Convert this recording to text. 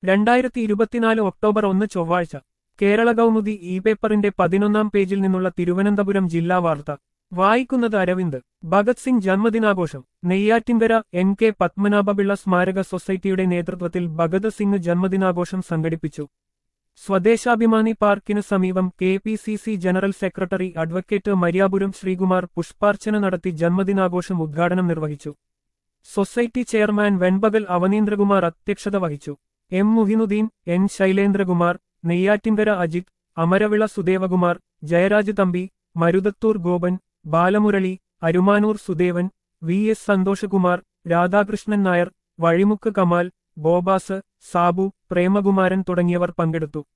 രണ്ടായിരത്തി ഇരുപത്തിനാല് ഒക്ടോബർ ഒന്ന് ചൊവ്വാഴ്ച കേരള കൗമുദി ഇ പേപ്പറിന്റെ പതിനൊന്നാം പേജിൽ നിന്നുള്ള തിരുവനന്തപുരം ജില്ലാ വാർത്ത വായിക്കുന്നത് അരവിന്ദ് ഭഗത് സിംഗ് ജന്മദിനാഘോഷം നെയ്യാറ്റിൻകര എൻ കെ പത്മനാഭപിള്ള സ്മാരക സൊസൈറ്റിയുടെ നേതൃത്വത്തിൽ ഭഗത് സിംഗ് ജന്മദിനാഘോഷം സംഘടിപ്പിച്ചു സ്വദേശാഭിമാനി പാർക്കിന് സമീപം K P C C general secretary advocate Mariyapuram Sreekumar പുഷ്പാർച്ചന നടത്തി ജന്മദിനാഘോഷം ഉദ്ഘാടനം നിർവഹിച്ചു സൊസൈറ്റി ചെയർമാൻ വെൺപകൽ അവനീന്ദ്രകുമാർ അധ്യക്ഷത വഹിച്ചു M Muhinuddin N Shailendrakumar Neyyattinkara Ajith Amaravila Sudevakumar Jayaraj Thampi Maruthathoor Gopan Balamurali Arumanoor Sudevan V S Santhoshkumar Radhakrishnan Nair Vazhimukku Kamal Bobas Sabu Premakumaran തുടങ്ങിയവർ പങ്കെടുത്തു